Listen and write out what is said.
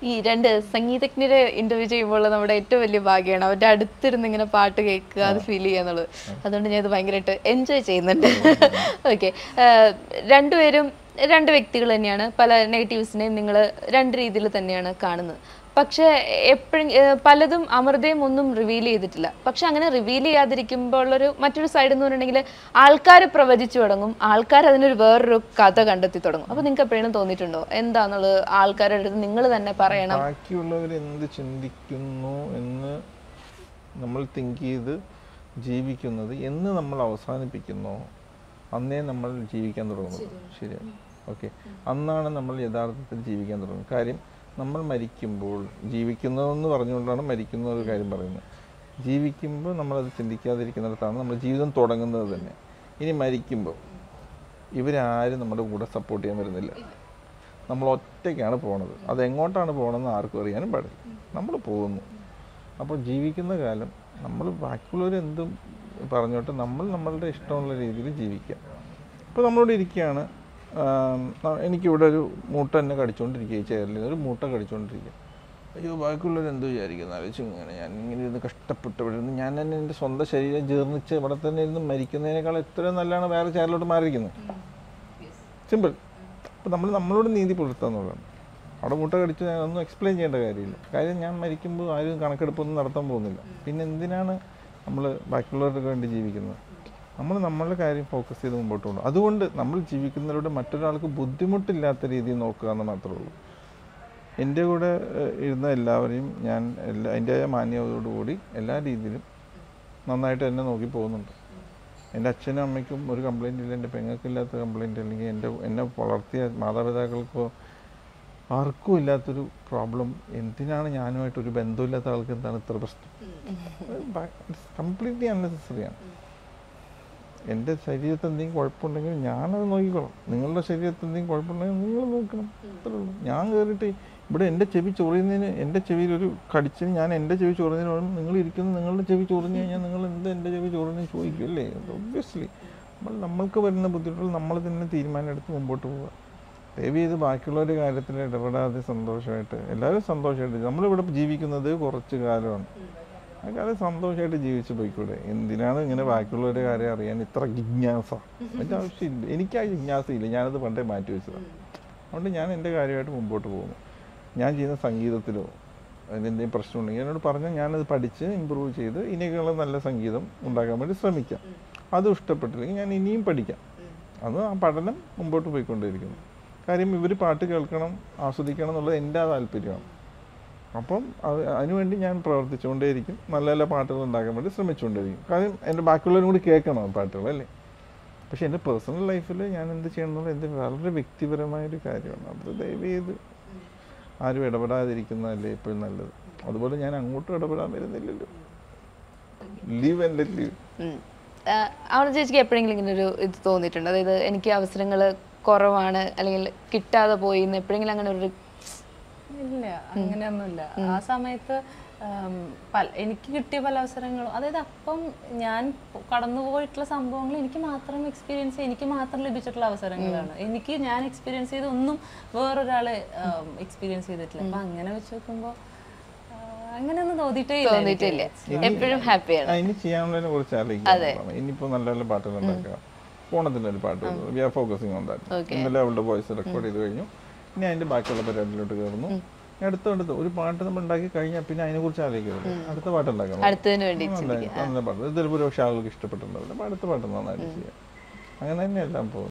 ഈ രണ്ട് സംഗീതജ്ഞരെ ഇന്റർവ്യൂ ചെയ്യുമ്പോൾ നമ്മുടെ ഏറ്റവും വലിയ ഭാഗ്യമാണ് അവരുടെ അടുത്തിരുന്ന് ഇങ്ങനെ പാട്ട് കേൾക്കുക അത് ഫീൽ ചെയ്യുക എന്നുള്ളത് അതുകൊണ്ട് ഞാൻ ഇത് ഭയങ്കരമായിട്ട് എൻജോയ് ചെയ്യുന്നുണ്ട് ഓക്കെ രണ്ടുപേരും രണ്ട് വ്യക്തികൾ തന്നെയാണ് പല നെഗറ്റീവ്സിനെയും നിങ്ങൾ രണ്ട് രീതിയിൽ തന്നെയാണ് കാണുന്നത് പക്ഷേ എപ്പോഴും പലതും അമൃതയും ഒന്നും റിവീൽ ചെയ്തിട്ടില്ല പക്ഷെ അങ്ങനെ റിവീൽ ചെയ്യാതിരിക്കുമ്പോൾ ഉള്ളൊരു മറ്റൊരു സൈഡ് എന്ന് പറഞ്ഞിട്ടുണ്ടെങ്കിൽ ആൾക്കാർ പ്രവചിച്ചു തുടങ്ങും ആൾക്കാർ അതിനൊരു വേറൊരു കഥ കണ്ടെത്തി തുടങ്ങും അപ്പൊ നിങ്ങൾക്ക് എപ്പോഴും തോന്നിയിട്ടുണ്ടോ എന്താന്നുള്ളത് ആൾക്കാരുടെ അടുത്ത് നിങ്ങൾ തന്നെ പറയണം ബാക്കിയുള്ളവർ എന്ത് ചിന്തിക്കുന്നു എന്ന് നമ്മൾ തിങ്ക് ചെയ്ത് ജീവിക്കുന്നത് എന്ന് നമ്മൾ അവസാനിപ്പിക്കുന്നോ അന്നേ നമ്മൾ ജീവിക്കാൻ തുടങ്ങുന്നത് ശരിയാണ് ഓക്കെ അന്നാണ് നമ്മൾ യഥാർത്ഥത്തിൽ ജീവിക്കാൻ തുടങ്ങുന്നത് കാര്യം നമ്മൾ മരിക്കുമ്പോൾ ജീവിക്കുന്നതെന്ന് പറഞ്ഞുകൊണ്ടാണ് മരിക്കുന്ന ഒരു കാര്യം പറയുന്നത് ജീവിക്കുമ്പോൾ നമ്മളത് ചിന്തിക്കാതിരിക്കുന്നിടത്താണ് നമ്മുടെ ജീവിതം തുടങ്ങുന്നത് തന്നെ ഇനി മരിക്കുമ്പോൾ ഇവരാരും നമ്മുടെ കൂടെ സപ്പോർട്ട് ചെയ്യാൻ വരുന്നില്ല നമ്മൾ ഒറ്റയ്ക്കാണ് പോണത് അത് എങ്ങോട്ടാണ് പോകണമെന്ന് ആർക്കും അറിയാനും പാടില്ല നമ്മൾ പോകുന്നു അപ്പോൾ ജീവിക്കുന്ന കാലം നമ്മൾ ബാക്കിയുള്ളവർ എന്തും പറഞ്ഞോട്ടെ നമ്മൾ നമ്മളുടെ ഇഷ്ടമുള്ള രീതിയിൽ ജീവിക്കുക ഇപ്പോൾ നമ്മളിവിടെ ഇരിക്കുകയാണ് ആം, ന- എനിക്കിവിടെ ഒരു മൂട്ട എന്നെ കടിച്ചുകൊണ്ടിരിക്കുക ഈ ചെയറിൽ ഒരു മൂട്ട കടിച്ചുകൊണ്ടിരിക്കുക അയ്യോ ബാക്കിയുള്ളവർ എന്തോ വിചാരിക്കുന്നു ആലോചിച്ച് ഇങ്ങനെ ഞാൻ ഇങ്ങനെ ഇരുന്ന് കഷ്ടപ്പെട്ട് ഇവിടെ ഇരുന്ന് ഞാൻ തന്നെ എൻ്റെ സ്വന്തം ശരീരം ജീർണിച്ച് ഇവിടെ തന്നെ ഇരുന്ന് മരിക്കുന്നതിനേക്കാൾ എത്രയും നല്ലതാണ് വേറെ ചെയറിലോട്ട് മാറിയിരിക്കുന്നത് സിമ്പിൾ അപ്പോൾ നമ്മൾ നമ്മളോട് നീതി പുലർത്താന്നുള്ളതാണ് അവിടെ മുട്ട കടിച്ച് ഞാൻ ഒന്നും എക്സ്പ്ലെയിൻ ചെയ്യേണ്ട കാര്യമില്ല കാര്യം ഞാൻ മരിക്കുമ്പോൾ ആരും കണക്കെടുപ്പൊന്നും നടത്താൻ പോകുന്നില്ല പിന്നെ എന്തിനാണ് നമ്മൾ ബാക്കിയുള്ളവർക്ക് വേണ്ടി ജീവിക്കുന്നത് നമ്മൾ നമ്മളുടെ കാര്യം ഫോക്കസ് ചെയ്ത് മുമ്പോട്ട് പോകണം അതുകൊണ്ട് നമ്മൾ ജീവിക്കുന്നവരുടെ മറ്റൊരാൾക്ക് ബുദ്ധിമുട്ടില്ലാത്ത രീതിയിൽ നോക്കുക എന്ന് മാത്രമേ ഉള്ളൂ എൻ്റെ കൂടെ ഏഹ്, ഇരുന്ന എല്ലാവരെയും ഞാൻ എല്ലാ അതിൻ്റെതായ മാന്യതയോടുകൂടി എല്ലാ രീതിയിലും നന്നായിട്ട് എന്നെ നോക്കി പോകുന്നുണ്ട് എൻ്റെ അച്ഛനും അമ്മയ്ക്കും ഒരു കംപ്ലൈൻ്റ് ഇല്ല എൻ്റെ പെങ്ങൾക്കില്ലാത്ത കംപ്ലൈൻറ്റ് അല്ലെങ്കിൽ എൻ്റെ എന്നെ വളർത്തിയ മാതാപിതാക്കൾക്കോ ആർക്കും ഇല്ലാത്തൊരു പ്രോബ്ലം എന്തിനാണ് ഞാനുമായിട്ട് ഒരു ബന്ധമില്ലാത്ത ആൾക്ക് എന്താണ് ഇത്ര പ്രശ്നം കംപ്ലീറ്റ്ലി അൺനെസസറിയാണ് എൻ്റെ ശരീരത്തിൽ എന്തെങ്കിലും കുഴപ്പമുണ്ടെങ്കിൽ ഞാനത് നോക്കിക്കോളാം നിങ്ങളുടെ ശരീരത്തിൽ എന്തെങ്കിലും കുഴപ്പമുണ്ടെങ്കിൽ നിങ്ങൾ നോക്കണം അത്രേ ഉള്ളൂ ഞാൻ കയറിയിട്ട് ഇവിടെ എൻ്റെ ചെവി ചൊറിയുന്നതിന് എൻ്റെ ചെവിയിൽ ഒരു കടിച്ചിന് ഞാൻ എൻ്റെ ചെവി ചൊറിയുന്നതിന് പകരം നിങ്ങൾ ഇരിക്കുന്നത് നിങ്ങളുടെ ചെവി ചൊറിഞ്ഞു കഴിഞ്ഞാൽ നിങ്ങൾ എന്ത് എൻ്റെ ചെവി ചൊറിഞ്ഞ് ചോദിക്കും അല്ലേ ഒബ്വിയസ്ലി നമ്മൾ നമ്മൾക്ക് വരുന്ന ബുദ്ധിമുട്ടുകൾ നമ്മൾ തന്നെ തീരുമാനം എടുത്ത് മുമ്പോട്ട് പോവുക ദയവ് ചെയ്ത് ബാക്കിയുള്ളവരുടെ കാര്യത്തിൽ ഇടപെടാതെ സന്തോഷമായിട്ട് എല്ലാവരും സന്തോഷമായിട്ട് നമ്മളിവിടെ ജീവിക്കുന്നത് കുറച്ച് കാലമാണ് ആ കാലം സന്തോഷമായിട്ട് ജീവിച്ചു പോയിക്കൂടെ എന്തിനാണ് ഇങ്ങനെ ബാക്കിയുള്ളവരുടെ കാര്യം അറിയാൻ ഇത്ര ജിജ്ഞാസ അതിൻ്റെ ആവശ്യമില്ല എനിക്ക് ആ ജിജ്ഞാസയില്ല ഞാനത് പണ്ടേ മാറ്റി വെച്ചതാണ് അതുകൊണ്ട് ഞാൻ എൻ്റെ കാര്യമായിട്ട് മുമ്പോട്ട് പോകുന്നു ഞാൻ ചെയ്യുന്ന സംഗീതത്തിലോ അതിനെന്തെങ്കിലും പ്രശ്നമുണ്ടെങ്കിൽ എന്നോട് പറഞ്ഞാൽ ഞാനത് പഠിച്ച് ഇമ്പ്രൂവ് ചെയ്ത് ഇനിയൊക്കെയുള്ള നല്ല സംഗീതം ഉണ്ടാക്കാൻ വേണ്ടി ശ്രമിക്കാം അത് ഇഷ്ടപ്പെട്ടില്ലെങ്കിൽ ഞാൻ ഇനിയും പഠിക്കാം അത് ആ പഠനം മുമ്പോട്ട് പോയിക്കൊണ്ടിരിക്കുന്നു കാര്യം ഇവർ പാട്ട് കേൾക്കണം ആസ്വദിക്കണം എന്നുള്ളത് എൻ്റെ ആ താല്പര്യമാണ് അപ്പം അത് അതിനുവേണ്ടി ഞാൻ പ്രവർത്തിച്ചുകൊണ്ടേയിരിക്കും നല്ല നല്ല പാട്ടുകൾ ഉണ്ടാക്കാൻ വേണ്ടി ശ്രമിച്ചുകൊണ്ടേയിരിക്കും കാര്യം എൻ്റെ ബാക്കിയുള്ളവരും കൂടി കേൾക്കണം ആ പാട്ടുകൾ അല്ലേ പക്ഷേ എൻ്റെ പേഴ്സണൽ ലൈഫിൽ ഞാൻ എന്ത് ചെയ്യണം എന്നുള്ളത് എൻ്റെ വളരെ വ്യക്തിപരമായ ഒരു കാര്യമാണ് അത് ദയവ് ചെയ്ത് ആരും ഇടപെടാതിരിക്കുന്നതല്ലേ എപ്പോഴും നല്ലത് അതുപോലെ ഞാൻ അങ്ങോട്ടും ഇടപെടാൻ വരുന്നില്ലല്ലോ ലീവ് ആൻഡ് ലെറ്റ് ലീവ് അവിടെ ചേച്ചിക്ക് എപ്പോഴെങ്കിലും ഇങ്ങനെ ഒരു ഇത് തോന്നിയിട്ടുണ്ട് അതായത് എനിക്ക് അവസരങ്ങൾ കുറവാണ് അല്ലെങ്കിൽ കിട്ടാതെ പോയി എന്ന് എപ്പോഴെങ്കിലും അങ്ങനെ ഒരു ഇല്ല അങ്ങനെയൊന്നുമില്ല ആ സമയത്ത് ഉം, പല- എനിക്ക് കിട്ടിയ പല അവസരങ്ങളും അതായത് അപ്പം ഞാൻ കടന്നുപോയിട്ടുള്ള സംഭവങ്ങൾ എനിക്ക് മാത്രം എക്സ്പീരിയൻസ് എനിക്ക് മാത്രം ലഭിച്ചിട്ടുള്ള അവസരങ്ങളാണ് എനിക്ക് ഞാൻ എക്സ്പീരിയൻസ് ചെയ്ത ഒന്നും വേറൊരാള് എക്സ്പീരിയൻസ് ചെയ്തിട്ടില്ല അപ്പൊ അങ്ങനെ വെച്ച് നോക്കുമ്പോ ആ, അങ്ങനെയൊന്നും തോന്നിയിട്ടേ ഇല്ല എനിക്ക്. തോന്നിയിട്ടില്ല എപ്പോഴും ഹാപ്പിയാണ് ആ, ഇനി ചെയ്യാനുള്ളതിനെ കുറിച്ച് ആലോചിക്കാം ഇനിയിപ്പോ നല്ല നല്ല പാട്ടുകൾ ഉണ്ടാക്കുക ഓണത്തിന്റെ ഒരു പാട്ട് we are focusing on that ഇന്നലെ അവളുടെ വോയിസ് റെക്കോർഡ് ചെയ്ത് കഴിഞ്ഞു ഇനി അതിന്റെ ബാക്കിയുള്ള പരിപാടിയിലോട്ട് കയറുന്നു ഇനി അടുത്ത അടുത്ത് ഒരു പാട്ട് നമ്മൾ ഉണ്ടാക്കി കഴിഞ്ഞാൽ പിന്നെ അതിനെ കുറിച്ച് ആലോചിക്കരുത് അടുത്ത പാട്ട് ഉണ്ടാക്കണം അടുത്തതിന് വേണ്ടി നല്ല നല്ല പാട്ട് ഇത് ചിലപ്പോൾ ഒരു പക്ഷേ ആളുകൾക്ക് ഇഷ്ടപ്പെട്ടിട്ടുണ്ടാവില്ല അപ്പോൾ അടുത്ത പാട്ട് നന്നായിട്ട് ചെയ്യാം അങ്ങനെ തന്നെ എല്ലാം പോകും